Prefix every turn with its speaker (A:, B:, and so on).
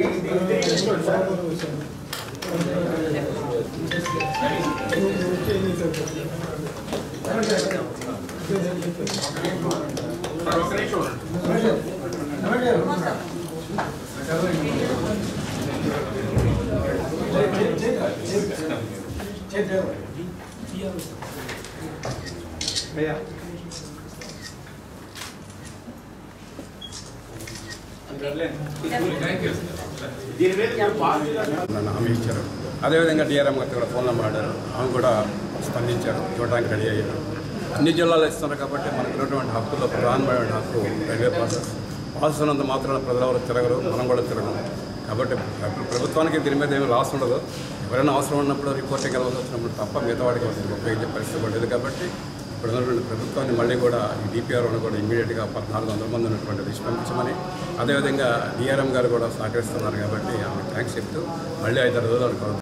A: నన్ను హామీ ఇచ్చారు అదేవిధంగా డిఆర్ఎం గారికి కూడా ఫోన్లో మాట్లాడారు ఆమె కూడా స్పందించారు చూడడానికి రెడీ అయ్యారు అన్ని జిల్లాలు ఇస్తున్నారు కాబట్టి మనకు ఉన్నటువంటి హక్కుల్లో ప్రధానమైన హక్కు రైల్వే ప్రాసెస్ పాస్ ఉన్నంత మాత్రాన ప్రజలు ఎవరు తిరగరు మనం కూడా తిరగం కాబట్టి ప్ర- ప్రభుత్వానికి దీని మీద ఏమీ లాస్ ఉండదు ఎవరైనా అవసరం ఉన్నప్పుడు రిపోర్టింగ్ వెళ్ళవలసి వచ్చినప్పుడు తప్ప మిగతా వాడికి అసలు ఉపయోగించే పరిస్థితి కూడా లేదు కాబట్టి ఇప్పుడు ఉన్నటువంటి ప్రభుత్వాన్ని మళ్ళీ కూడా ఈ డిపిఆర్ఓని కూడా ఇమీడియట్గా పద్నాలుగు వందల మంది ఉన్నటువంటి లిస్ట్ పంపించమని అదేవిధంగా డిఆర్ఎం గారు కూడా సహకరిస్తున్నారు కాబట్టి ఆమె థ్యాంక్స్ చెప్తూ మళ్ళీ ఐదారు రోజులు అనుకో